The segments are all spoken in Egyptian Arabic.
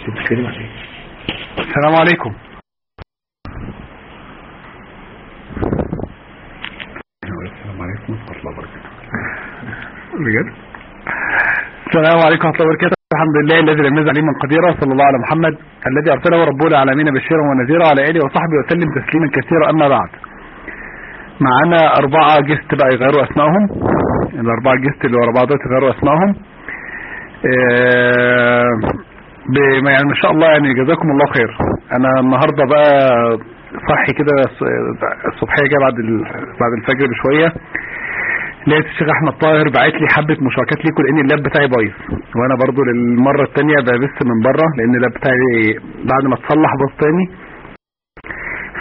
بتتكلم عن ايه السلام عليكم السلام عليكم ورحمه الله وبركاته بجد السلام عليكم ورحمه الله وبركاته الحمد لله الذي لم يزل عليما قديرا صلى الله على محمد الذي ارسله ربه العالمين بشيرا ونذيرا وعلى اله وصحبه وسلم تسليما كثيرا اما بعد معانا اربعه جست بقى يغيروا اسمائهم الاربعه جست اللي ورا بعض دول يغيروا اسمائهم آه، بما يعني ما شاء الله يعني جزاكم الله خير انا النهارده بقى صحي كده الصبحيه كده بعد ال- بعد الفجر بشويه لقيت الشيخ احمد طاهر باعت لي حبه مشاركات ليكم لان اللاب بتاعي بايظ وانا برضو للمره الثانيه ببث من بره لان اللاب بتاعي بعد ما اتصلح باظ تاني ف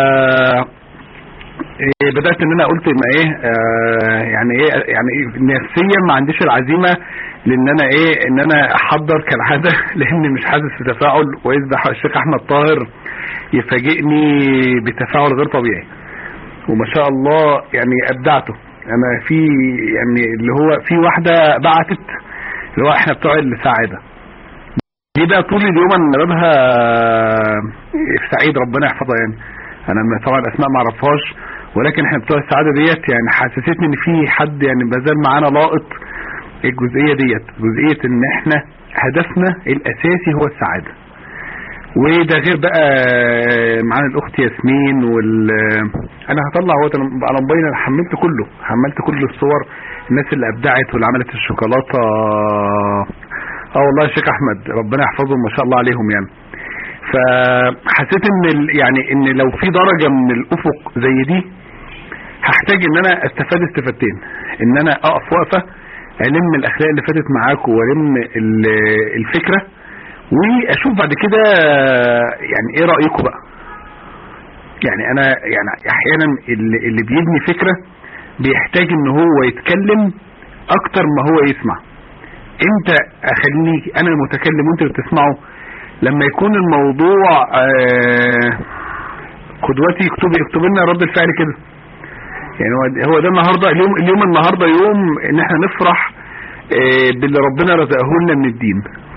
إيه بدات ان انا قلت ما ايه آه يعني ايه يعني إيه نفسيا ما عنديش العزيمه لان انا ايه ان انا احضر كالعاده لان مش حاسس بتفاعل ويصبح الشيخ احمد طاهر يفاجئني بتفاعل غير طبيعي وما شاء الله يعني ابدعته انا في يعني اللي هو في واحده بعتت اللي هو احنا بتوع السعاده دي بقى طول اليوم انا بابها سعيد ربنا يحفظها يعني انا طبعا الاسماء ما اعرفهاش ولكن احنا بتوع السعاده ديت يعني حسستني ان في حد يعني بازال معانا لاقط الجزئيه ديت جزئيه ان احنا هدفنا الاساسي هو السعاده وده غير بقى معانا الاخت ياسمين وال انا هطلع هو على موبايلي انا حملت كله حملت كل الصور الناس اللي ابدعت واللي عملت الشوكولاته اه والله يا شيخ احمد ربنا يحفظهم ما شاء الله عليهم يعني فحسيت ان ال... يعني ان لو في درجه من الافق زي دي هحتاج ان انا استفاد استفادتين ان انا اقف وقفه الم الاخلاق اللي فاتت معاكم والم ال- الفكره واشوف بعد كده يعني ايه رايكم بقى يعني انا يعني احيانا اللي, اللي بيبني فكره بيحتاج ان هو يتكلم اكتر ما هو يسمع امتى اخليني انا المتكلم وانت اللي بتسمعه لما يكون الموضوع آه، قدوتي يكتب يكتب لنا رد الفعل كده يعني هو- هو ده النهارده اليوم اليوم النهارده يوم ان احنا نفرح آه، باللي ربنا رزقه لنا من الدين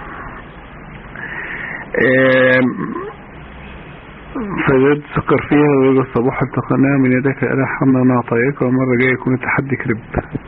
آم، فزاد سكر فيها ويجي الصباح التقناها من يدك ألا حمنا نعطيك ومرة جاية يكون التحدي كرب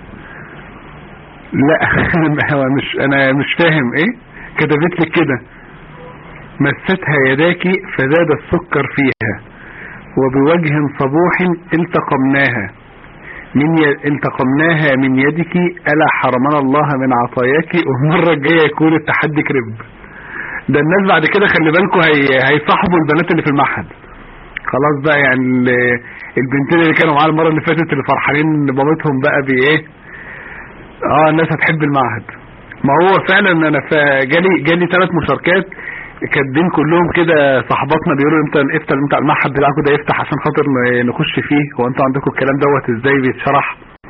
لا هو مش انا مش فاهم ايه كتبت لك كده مستها يداك فزاد السكر فيها وبوجه صبوح التقمناها من ي... التقمناها من يدك ألا حرمنا الله من عطاياك والمرة الجاية يكون التحدي كرب ده الناس بعد كده خلي بالكم هي... هيصاحبوا البنات اللي في المعهد خلاص بقى يعني ال- البنتين اللي كانوا معانا المرة اللي فاتت اللي فرحانين ان مامتهم بقى بايه اه الناس هتحب المعهد ما هو فعلا انا فا- جالي جالي ثلاث مشاركات كاتبين كلهم كده صاحباتنا بيقولوا امتى امتى امتى المعهد بتاعكم ده يفتح عشان خاطر ن- نخش فيه هو انتوا عندكم الكلام دوت ازاي بيتشرح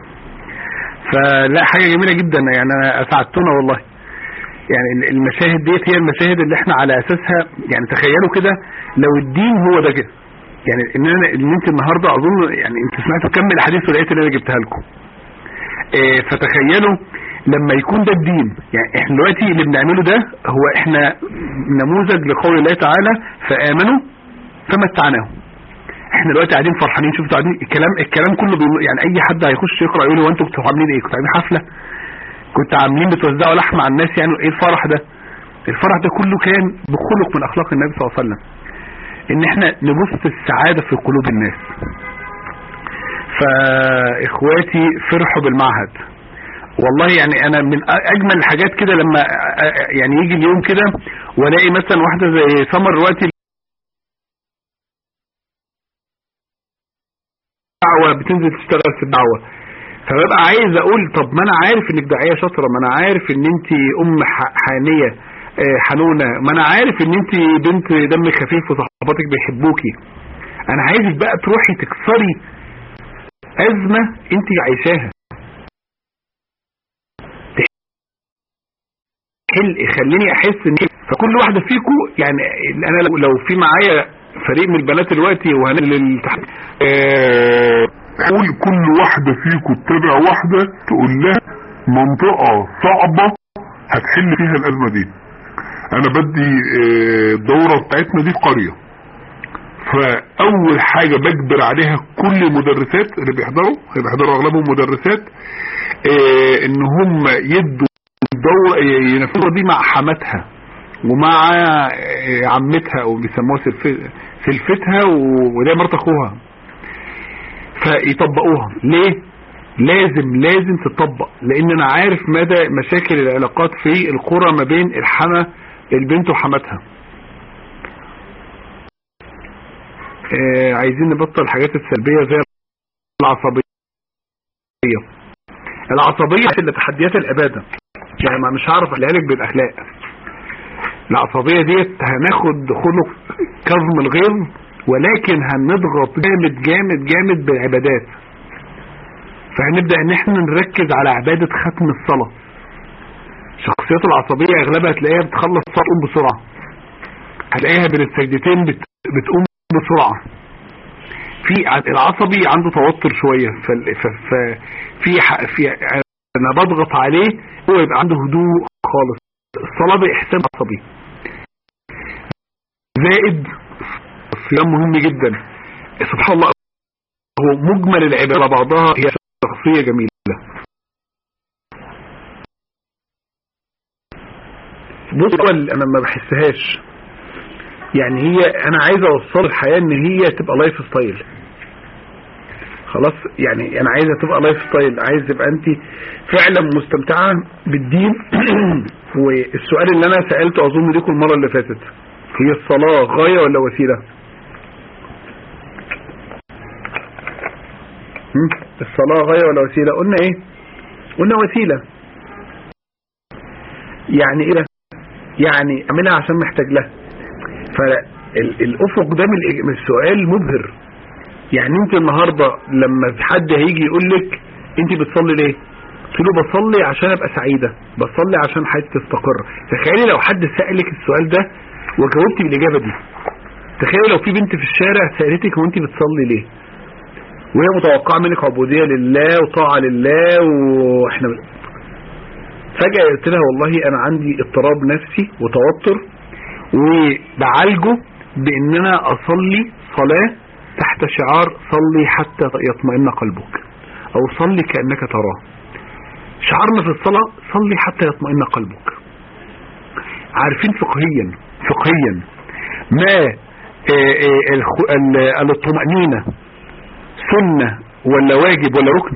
فلا حاجه جميله جدا يعني انا اسعدتونا والله يعني ال- المشاهد ديت هي المشاهد اللي احنا على اساسها يعني تخيلوا كده لو الدين هو ده كده يعني ان انا ان انت النهارده اظن يعني انت سمعتوا كم الاحاديث ولقيت اللي انا جبتها لكم آه، فتخيلوا لما يكون ده الدين يعني احنا دلوقتي اللي بنعمله ده هو احنا نموذج لقول الله تعالى فآمنوا فمتعناهم احنا دلوقتي قاعدين فرحانين شفتوا قاعدين الكلام الكلام كله بيقول يعني اي حد هيخش يقرا يقول هو انتوا كنتوا عاملين ايه كنتوا عاملين حفله كنتوا عاملين بتوزعوا لحم على الناس يعني ايه الفرح ده الفرح ده كله كان بخلق من اخلاق النبي صلى الله عليه وسلم ان احنا نبث السعاده في قلوب الناس فاخواتي فرحوا بالمعهد والله يعني انا من اجمل الحاجات كده لما يعني يجي اليوم كده والاقي مثلا واحده زي سمر دلوقتي دعوه بتنزل تشتغل في الدعوه فببقى عايز اقول طب ما انا عارف انك داعيه شاطره ما انا عارف ان انت ام ح- حانيه آه، حنونه ما انا عارف ان انت بنت دمك خفيف وصحباتك بيحبوكي انا عايزك بقى تروحي تكسري ازمه انت عايشاها حل خليني احس ان فكل واحده فيكم يعني انا لو لو في معايا فريق من البنات دلوقتي وهنعمل التحدي قول كل واحدة فيكم تتابع واحدة تقول لها منطقة صعبة هتحل فيها الأزمة دي انا بدي آه، الدورة بتاعتنا دي في قرية فاول حاجة بجبر عليها كل المدرسات اللي بيحضروا اللي بيحضروا اغلبهم مدرسات آه، ان هم يدوا الدورة ينفذوا دي مع حماتها ومع آه، عمتها او بيسموها سلف- سلفتها و- وده مرات اخوها فيطبقوها ليه لازم لازم تطبق لان انا عارف مدى مشاكل العلاقات في القرى ما بين الحما البنت وحماتها آه عايزين نبطل الحاجات السلبية زي العصبية العصبية اللي تحديات العبادة يعني ما مش هعرف احلها لك بالاخلاق العصبية ديت هناخد خلق كظم الغيظ ولكن هنضغط جامد جامد جامد بالعبادات فهنبدأ ان احنا نركز على عبادة ختم الصلاة شخصيات العصبية اغلبها تلاقيها بتخلص صلاة تقوم بسرعة هتلاقيها بين السجدتين بت... بتقوم بسرعة في ع- العصبي عنده توتر شوية فال- ف... ف... في ح... في انا بضغط عليه هو يبقى عنده هدوء خالص الصلاة بإحسان عصبي زائد الصيام مهم جدا سبحان الله هو مجمل العبادة على بعضها هي شخصية جميلة بص انا ما بحسهاش يعني هي انا عايز اوصل الحياة ان هي تبقى لايف ستايل خلاص يعني انا عايزها تبقى لايف ستايل عايز تبقى انت فعلا مستمتعة بالدين والسؤال اللي انا سألته اظن ليكم المرة اللي فاتت هي الصلاة غاية ولا وسيلة هم؟ الصلاة غاية ولا وسيلة قلنا ايه قلنا وسيلة يعني ايه ده؟ يعني اعملها عشان محتاج لها فالافق ده من الإج- من السؤال مبهر يعني انت النهاردة لما حد هيجي يقول لك انت بتصلي ليه قلت له بصلي عشان ابقى سعيدة بصلي عشان حياتي تستقر تخيلي لو حد سألك السؤال ده وجاوبتي بالاجابة دي تخيلي لو في بنت في الشارع سألتك وانت بتصلي ليه وهي متوقعة منك عبودية لله وطاعة لله واحنا فجأة قلت لها والله انا عندي اضطراب نفسي وتوتر وبعالجه بان انا اصلي صلاة تحت شعار صلي حتى يطمئن قلبك او صلي كأنك تراه شعارنا في الصلاة صلي حتى يطمئن قلبك عارفين فقهيا فقهيا ما آه، آه، الخ- ال- الطمأنينة سنة ولا واجب ولا ركن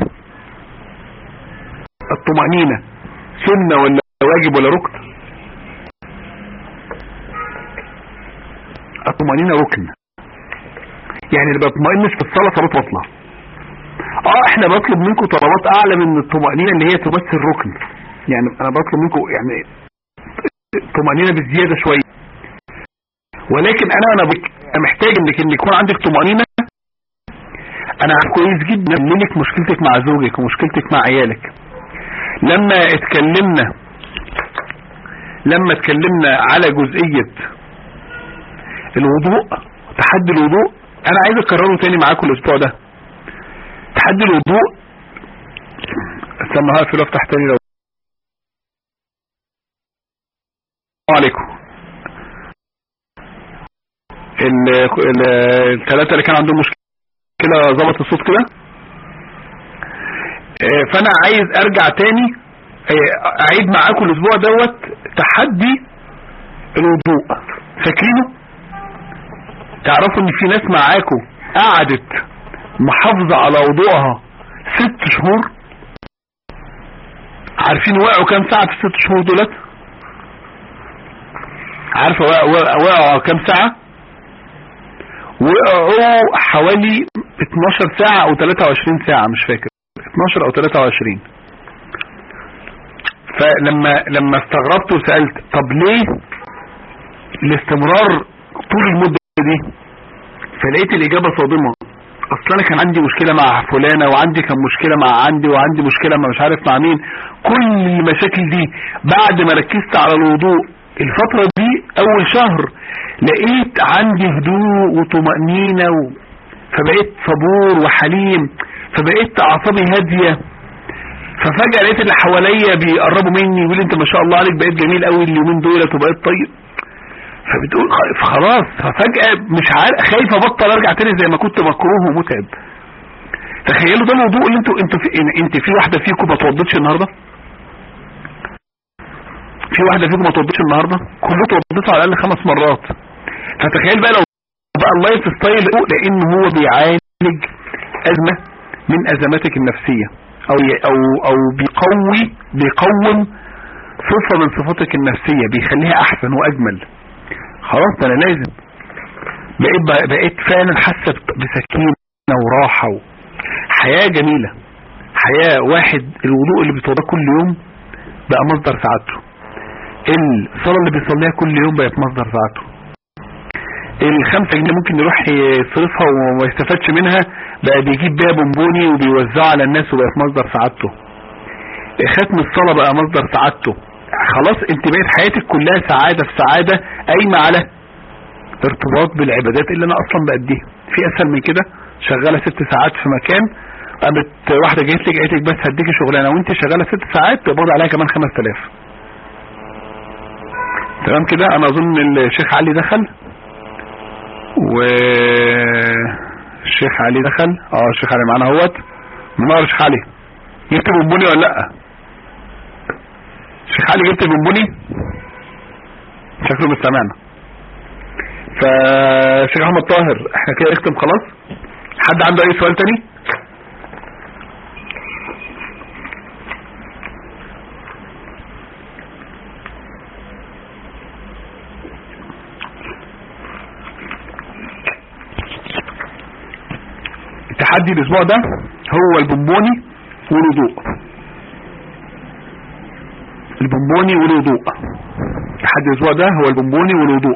الطمأنينة سنة ولا واجب ولا ركن الطمأنينة ركن يعني اللي بيطمئنش في الصلاة صلاة واصلة اه احنا بطلب منكم طلبات اعلى من الطمأنينة اللي هي تمثل ركن يعني انا بطلب منكم يعني طمأنينة بزيادة شوية ولكن انا انا بك أنا محتاج انك ان يكون عندك طمأنينة انا عارف كويس جدا منك مشكلتك مع زوجك ومشكلتك مع عيالك لما اتكلمنا لما اتكلمنا على جزئية الوضوء تحدي الوضوء انا عايز اكرره تاني معاكم الاسبوع ده تحدي الوضوء استنى هقفل وافتح تاني لو السلام عليكم ال- ال- الثلاثة اللي كان عندهم مشكلة ظبط الصوت كده آه، فانا عايز ارجع تاني آه، اعيد معاكم الاسبوع دوت تحدي الوضوء فاكرينه تعرفوا ان في ناس معاكم قعدت محافظة على وضوءها ست شهور عارفين وقعوا كام ساعة في الست شهور دولت عارفة وقعوا وقعوا كام ساعة وقعوا حوالي 12 ساعة او 23 ساعة مش فاكر 12 او 23 فلما لما استغربت وسألت طب ليه الاستمرار طول المدة دي فلقيت الاجابة صادمة اصلا انا كان عندي مشكلة مع فلانة وعندي كان مشكلة مع عندي وعندي مشكلة مع مش عارف مع مين كل المشاكل دي بعد ما ركزت على الوضوء الفترة دي اول شهر لقيت عندي هدوء وطمأنينة و... فبقيت صبور وحليم فبقيت اعصابي هادية ففجأة لقيت اللي حواليا بيقربوا مني يقول انت ما شاء الله عليك بقيت جميل قوي اليومين دول وبقيت طيب فبتقول خ- خلاص ففجأة مش عارف خايف ابطل ارجع تاني زي ما كنت مكروه ومتعب تخيلوا ده الوضوء اللي انتوا انتوا في انت في واحدة فيكم ما توضتش النهارده في واحدة فيكم ما توضتش النهارده كلكم توضتوا على الاقل خمس مرات فتخيل بقى لو بقى اللايف ستايل لان هو بيعالج ازمة من ازماتك النفسية او ي- او او بيقوي بيقوم صفة من صفاتك النفسية بيخليها احسن واجمل خلاص ده انا لازم بقيت بقيت فعلا حاسه بسكينه وراحه و... حياه جميله حياه واحد الوضوء اللي بيتوضاه كل يوم بقى مصدر سعادته الصلاه اللي بيصليها كل يوم بقت مصدر سعادته الخمسة جنيه ممكن يروح يصرفها وما يستفادش منها بقى بيجيب بيها بونبوني وبيوزعها على الناس وبقت مصدر سعادته ختم الصلاة بقى مصدر سعادته خلاص انت بقيت حياتك كلها سعادة في سعادة قايمة على ارتباط بالعبادات اللي انا اصلا بأديها في اسهل من كده شغالة ست ساعات في مكان قامت واحدة جايت لك قالت لك بس هديكي شغلانة وانت شغالة ست ساعات تقبض عليها كمان 5000 تمام كده انا اظن الشيخ علي دخل و الشيخ علي دخل اه الشيخ علي معانا اهوت منور الشيخ علي جبت بونبوني ولا لا الشيخ علي جبت بونبوني شكله مش سامعنا فالشيخ احمد طاهر احنا كده نختم خلاص حد عنده اي سؤال تاني التحدي الاسبوع ده هو البونبوني والوضوء البونبوني والوضوء التحدي الاسبوع ده هو البونبوني والوضوء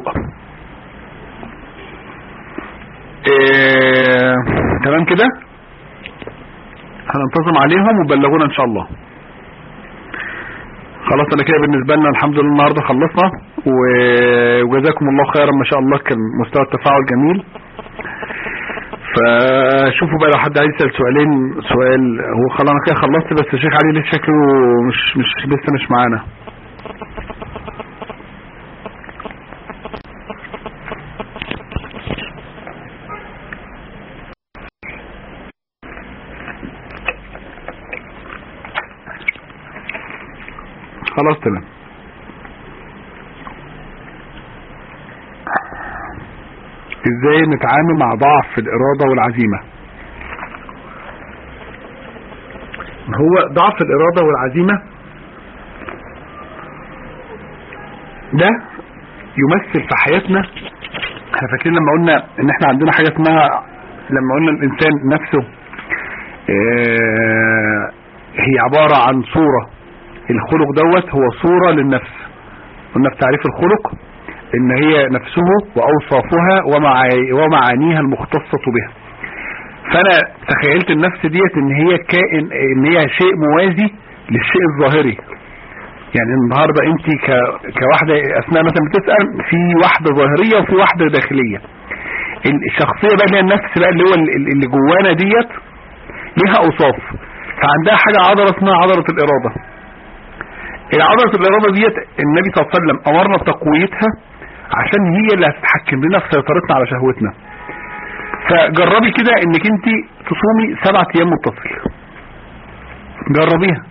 إيه... تمام كده هننتظم عليهم وبلغونا ان شاء الله خلاص انا كده بالنسبه لنا الحمد لله النهارده خلصنا و- وجزاكم الله خيرا ما شاء الله كان مستوى التفاعل جميل فشوفوا بقى لو حد عايز يسال سؤالين سؤال هو خلاص انا كده خلصت بس الشيخ علي لسه شكله مش مش لسه مش معانا خلاص تمام ازاي نتعامل مع ضعف الارادة والعزيمة هو ضعف الارادة والعزيمة ده يمثل في حياتنا احنا فاكرين لما قلنا ان احنا عندنا حاجة اسمها لما قلنا الانسان نفسه اه هي عبارة عن صورة الخلق دوت هو صورة للنفس قلنا في تعريف الخلق ان هي نفسه واوصافها ومعا- ومعانيها المختصة بها فانا تخيلت النفس ديت ان هي كائن ان هي شيء موازي للشيء الظاهري يعني النهاردة انت ك... كواحدة اثناء مثلا بتسأل في واحدة ظاهرية وفي واحدة داخلية الشخصية بقى اللي هي النفس بقى اللي هو ال- اللي جوانا ديت ليها اوصاف فعندها حاجة عضلة اسمها عضلة الارادة العضلة الإرادة ديت النبي صلى الله عليه وسلم أمرنا بتقويتها عشان هي اللي هتتحكم لنا في سيطرتنا على شهوتنا فجربي كده انك انت تصومي سبعة ايام متصل جربيها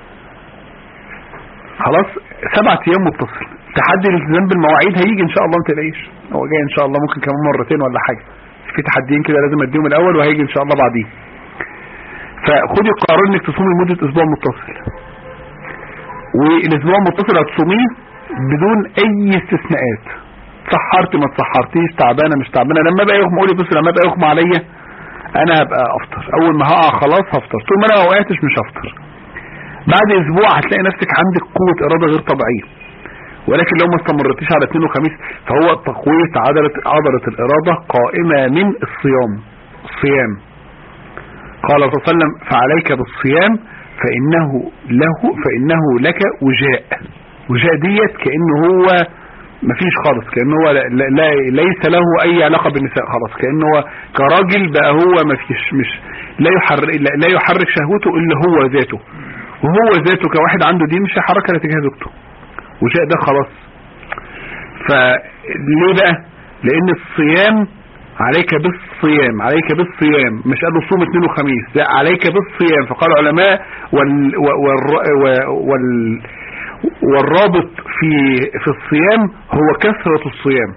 خلاص سبعة ايام متصل تحدي الالتزام بالمواعيد هيجي ان شاء الله ما تلاقيش هو جاي ان شاء الله ممكن كمان مرتين ولا حاجة في تحديين كده لازم اديهم الاول وهيجي ان شاء الله بعدين فخدي قرار انك تصومي لمدة اسبوع متصل والاسبوع المتصل هتصوميه بدون اي استثناءات سحرت ما تسحرتيش تعبانه مش تعبانه لما بقى يغمى قولي بص لما بقى يغمى عليا انا هبقى افطر اول ما هقع خلاص هفطر طول ما انا ما وقعتش مش هفطر بعد اسبوع هتلاقي نفسك عندك قوه اراده غير طبيعيه ولكن لو ما استمرتيش على اثنين وخميس فهو تقويه عضله عضله الاراده قائمه من الصيام الصيام قال صلى الله عليه وسلم فعليك بالصيام فإنه له فإنه لك وجاء وجاء ديت كأنه هو مفيش خالص كأنه هو لا لا ليس له أي علاقة بالنساء خلاص كأنه هو كراجل بقى هو مفيش مش لا يحرك لا, لا يحرك شهوته إلا هو ذاته وهو ذاته كواحد عنده دين مش هيحركها لاتجاه زوجته وجاء ده خلاص فليه بقى لان الصيام عليك بالصيام عليك بالصيام مش قالوا صوم اثنين وخميس لا عليك بالصيام فقال العلماء وال وال وال والرابط في في الصيام هو كثرة الصيام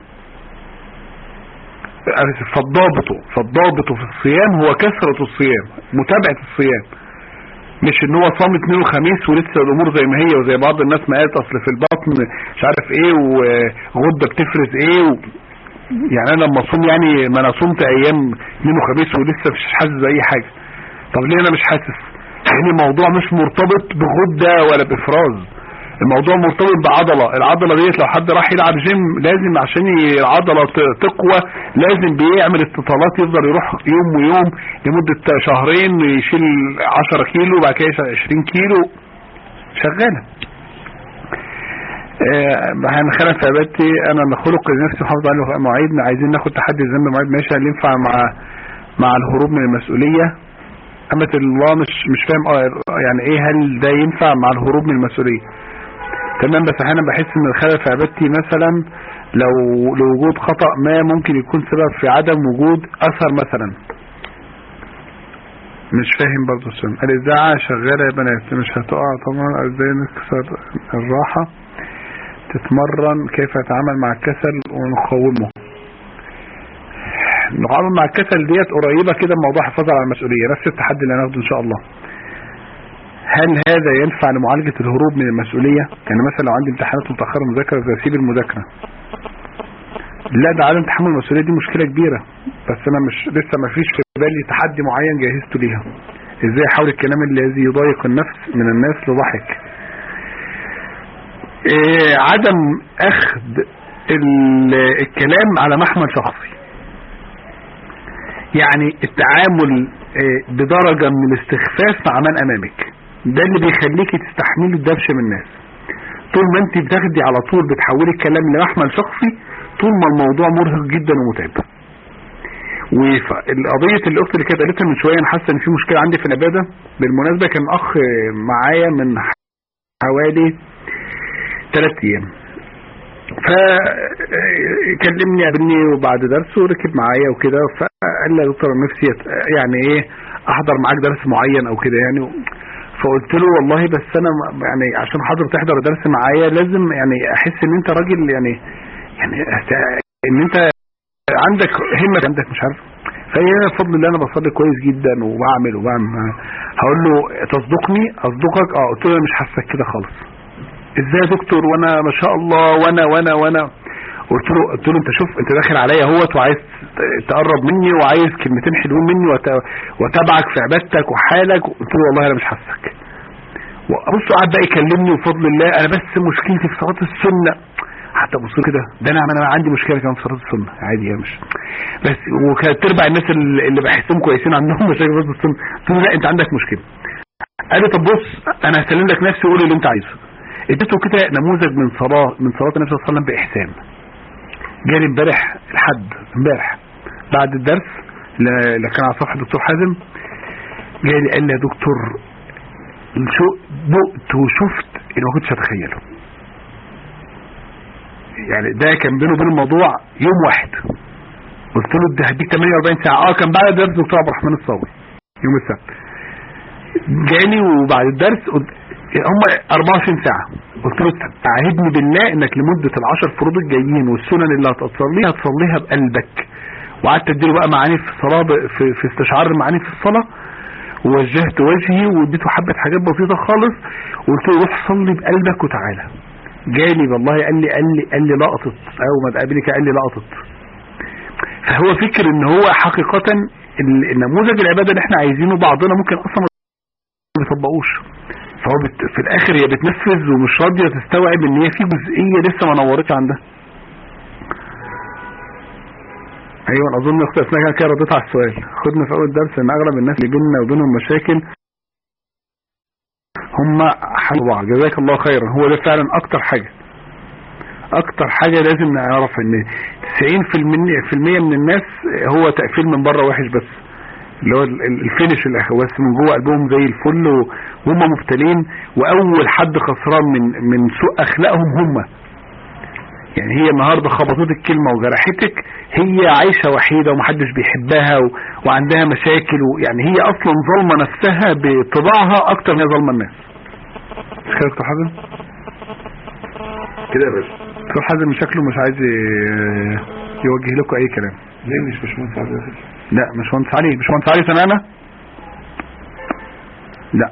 فالضابط فالضابط في الصيام هو كثرة الصيام متابعة الصيام مش ان هو صام اثنين وخميس ولسه الامور زي ما هي وزي بعض الناس ما قالت اصل في البطن مش عارف ايه وغده بتفرز ايه و... يعني انا لما اصوم يعني ما انا صمت ايام اثنين وخميس ولسه مش حاسس باي حاجه طب ليه انا مش حاسس يعني الموضوع مش مرتبط بغده ولا بافراز الموضوع مرتبط بعضلة العضلة ديت لو حد راح يلعب جيم لازم عشان العضلة تقوى لازم بيعمل استطالات يفضل يروح يوم ويوم لمدة شهرين يشيل 10 كيلو وبعد كده 20 كيلو شغالة هنخلف في عبادتي انا اللي خلق لنفسي محافظ على مواعيد عايزين ناخد تحدي الذنب مواعيد ماشي هل ينفع مع مع الهروب من المسؤولية أمة الله مش مش فاهم يعني ايه هل ده ينفع مع الهروب من المسؤولية تمام بس احيانا بحس ان الخلل في عبادتي مثلا لو لوجود خطأ ما ممكن يكون سبب في عدم وجود اثر مثلا مش فاهم برضو السؤال الاذاعة شغالة يا بنات مش هتقع طبعا ازاي نكسر الراحة تتمرن كيف يتعامل مع الكسل ونقاومه نتعامل مع الكسل ديت قريبة كده موضوع حفاظ على المسؤولية نفس التحدي اللي هناخده ان شاء الله هل هذا ينفع لمعالجة الهروب من المسؤولية يعني مثلا لو عندي امتحانات متأخرة مذاكرة زي اسيب المذاكرة لا ده عدم تحمل المسؤولية دي مشكلة كبيرة بس انا مش لسه ما فيش في بالي تحدي معين جهزته ليها ازاي احاول الكلام الذي يضايق النفس من الناس لضحك إيه عدم اخذ الكلام على محمل شخصي يعني التعامل بدرجة من الاستخفاف مع من امامك ده اللي بيخليكي تستحملي الدبش من الناس طول ما انت بتاخدي على طول بتحولي الكلام لمحمل شخصي طول ما الموضوع مرهق جدا ومتعب والقضية الاخت اللي كانت قالتها من شوية انا حاسه ان في مشكلة عندي في العبادة بالمناسبة كان اخ معايا من حوالي ثلاث ايام فكلمني قابلني وبعد درس وركب معايا وكده فقال لي يا دكتور نفسي يعني ايه احضر معاك درس معين او كده يعني فقلت له والله بس انا يعني عشان حضرتك تحضر درس معايا لازم يعني احس ان انت راجل يعني يعني ان انت عندك همة عندك مش عارف فهي بفضل الله انا بصلي كويس جدا وبعمل وبعمل هقول له تصدقني اصدقك اه قلت له انا مش حاسك كده خالص ازاي يا دكتور وانا ما شاء الله وانا وانا وانا قلت له قلت له انت شوف انت داخل عليا اهوت وعايز تقرب مني وعايز كلمتين حلوين مني واتابعك في عبادتك وحالك قلت له والله انا مش حاسك بص قعد بقى يكلمني بفضل الله انا بس مشكلتي في صلاه السنه حتى بص كده ده انا انا عندي مشكله كمان في صلاه السنه عادي يا مش بس وكانت تربع الناس اللي بحسهم كويسين عندهم مشاكل في السنه قلت له لا انت عندك مشكله قال لي طب بص انا هسلم لك نفسي وقول اللي انت عايزه اديته كده نموذج من صلاه من صلاه النبي صلى الله عليه وسلم باحسان جالي امبارح الحد امبارح بعد الدرس اللي كان على صفحه الدكتور حازم جالي قال لي يا دكتور شو دقت وشفت اللي ما كنتش اتخيله يعني ده كان بينه وبين الموضوع يوم واحد قلت له ده هديك 48 ساعه اه كان بعد درس الدكتور عبد الرحمن الصاوي يوم السبت جاني وبعد الدرس هم 24 ساعة قلت له تعهدني بالله انك لمدة العشر فروض الجايين والسنن اللي هتصليها تصليها بقلبك وقعدت اديله بقى معاني في الصلاة في, في استشعار المعاني في الصلاة ووجهت وجهي واديته حبة حاجات بسيطة خالص وقلت له روح صلي بقلبك وتعالى جاني والله قال لي قال لي قال لي لقطت او ما تقابلك قال لي لقطت فهو فكر ان هو حقيقة النموذج العبادة اللي احنا عايزينه بعضنا ممكن اصلا ما بيطبقوش فهو بت... في الاخر هي بتنفذ ومش راضيه تستوعب ان هي في جزئيه لسه ما نورتش عندها ايوه اظن اختي اسمها كده رديت على السؤال خدنا في اول درس ان اغلب الناس اللي بيننا وبينهم مشاكل هم حلوا بعض جزاك الله خيرا هو ده فعلا اكتر حاجه اكتر حاجه لازم نعرف ان 90% من الناس هو تقفيل من بره وحش بس اللي هو الفينش الاخر بس من جوه قلبهم زي الفل وهم مبتلين واول حد خسران من من سوء اخلاقهم هم يعني هي النهارده خبطتك كلمه وجرحتك هي عايشه وحيده ومحدش بيحبها و... وعندها مشاكل ويعني هي اصلا ظالمه نفسها بطباعها اكتر ما هي ظالمه الناس مش كده يا دكتور حازم كده يا باشا دكتور حازم شكله مش عايز ي- يوجه لكم اي كلام ليه مش باشمهندس عبد العزيز لا مش مهندس علي مش مهندس علي سمعنا لا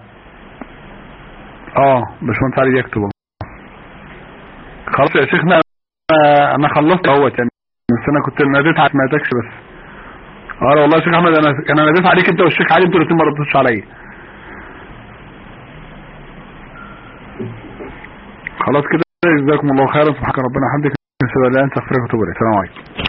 اه مش مهندس علي يكتب أهو. خلاص يا شيخنا انا انا خلصت اهوت يعني بس انا كنت ناديت على ما سمعتكش بس اه والله يا شيخ احمد انا انا ناديت عليك انت والشيخ علي انتوا الاثنين ما ردتوش عليا خلاص كده جزاكم الله خيرا سبحانك ربنا وبحمدك نسال الله ان تغفر لك وتوب اليك السلام عليكم